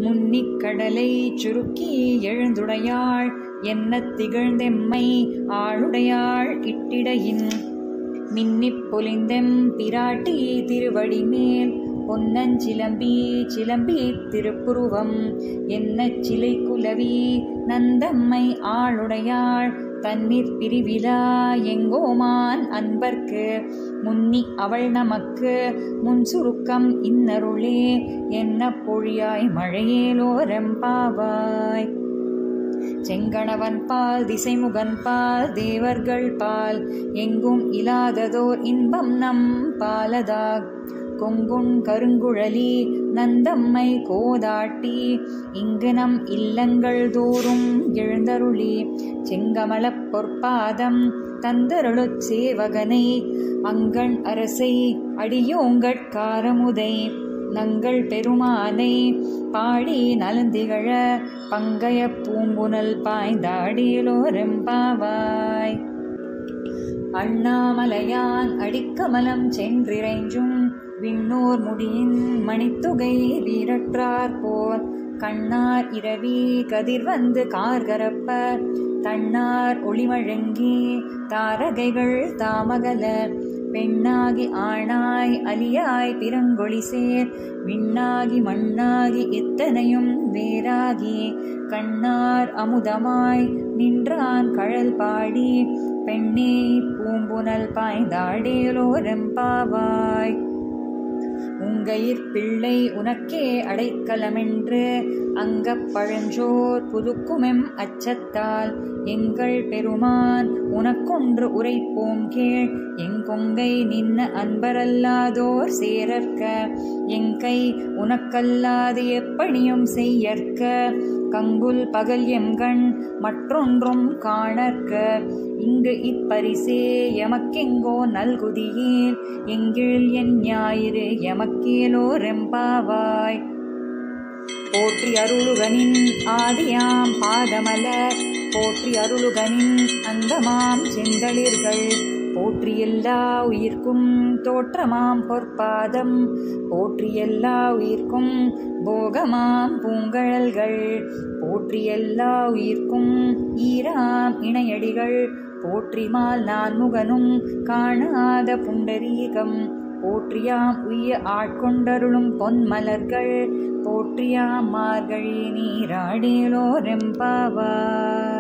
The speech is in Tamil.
முன்னிக் கடலை சுருக்கி எழுந்துடையாள் என்ன திகழ்ந்தெம்மை ஆளுடையாள் இட்டிடையின் மின்னிப் பொலிந்தெம் பிராட்டி திருவடி மேல் பொன்னஞ்சிலம்பி சிலம்பி திருப்புருவம் என்ன சிலை குலவி நந்தம்மை ஆளுடையாள் தண்ணீர் பிரிவிலா எங்கோமான் அன்பர்க்கு முன்னி அவள் நமக்கு முன் சுருக்கம் இன்னருளே என்ன பொழியாய் மழையேலோரம்பாவாய் செங்கணவன் பால் திசைமுகன் பால் தேவர்கள் பால் எங்கும் இலாததோர் இன்பம் நம் பாலதாக் கொங்குண் கருங்குழலி நந்தம்மை கோதாட்டி இங்கு நம் இல்லங்கள் தோறும் எழுந்தருளி செங்கமலப் பொற்பாதம் தந்தருளுச் சேவகனை அங்கண் அரசை அடியோங்கட்காரமுதை நங்கள் பெருமானை பாடி நலந்திகழ பங்கய பூம்புனல் பாய்ந்தாடியலோரெம்பாவாய் அண்ணாமலையான் அடிக்கமலம் சென்றிறைஞ்சும் விண்ணோர் முடியின் மணித்துகை வீரற்றார் போர் கண்ணார் இரவி கதிர் வந்து கார்கரப்ப தன்னார் ஒளிமழங்கி தாரகைகள் தாமகல பெண்ணாகி ஆணாய் அலியாய் பிறங்கொழி சேர் விண்ணாகி மண்ணாகி இத்தனையும் வேறாகி கண்ணார் அமுதமாய் நின்றான் கழல் பாடி பெண்ணே பூம்புனல் பாய்ந்தாடேலோரெம்பாவாய் உங்கையிற் பிள்ளை உனக்கே அடைக்கலமென்று அங்கப் பழஞ்சோர் புதுக்குமெம் அச்சத்தால் எங்கள் பெருமான் உனக்கொன்று உரைப்போம் கேள் எங்கொங்கை நின்ன அன்பரல்லாதோர் சேரற்க எங்கை உனக்கல்லாது எப்பணியும் செய்யற்க கங்குல் பகல் எம்கண் மற்றொன்றும் காணற்க இங்கு இப்பரிசே எமக்கெங்கோ நல்குதியேல் எங்கில் என் ஞாயிறு எமக்கேலோரெம்பாவாய் போற்றி அருளுகனின் ஆதியாம் பாதமலர் போற்றி அருளுகனின் அந்தமாம் செந்தளிர்கள் போற்றி எல்லா உயிர்க்கும் தோற்றமாம் பொற்பாதம் போற்றி எல்லா உயிர்க்கும் போகமாம் பூங்கழல்கள் போற்றி எல்லா உயிர்க்கும் ஈராம் இணையடிகள் போற்றிமால் நான் முகனும் காணாத புண்டரீகம் போற்றியாம் உய்ய ஆட்கொண்டருளும் பொன்மலர்கள் போற்றியாம் மார்கழி நீராடேலோரெம்பாவாய்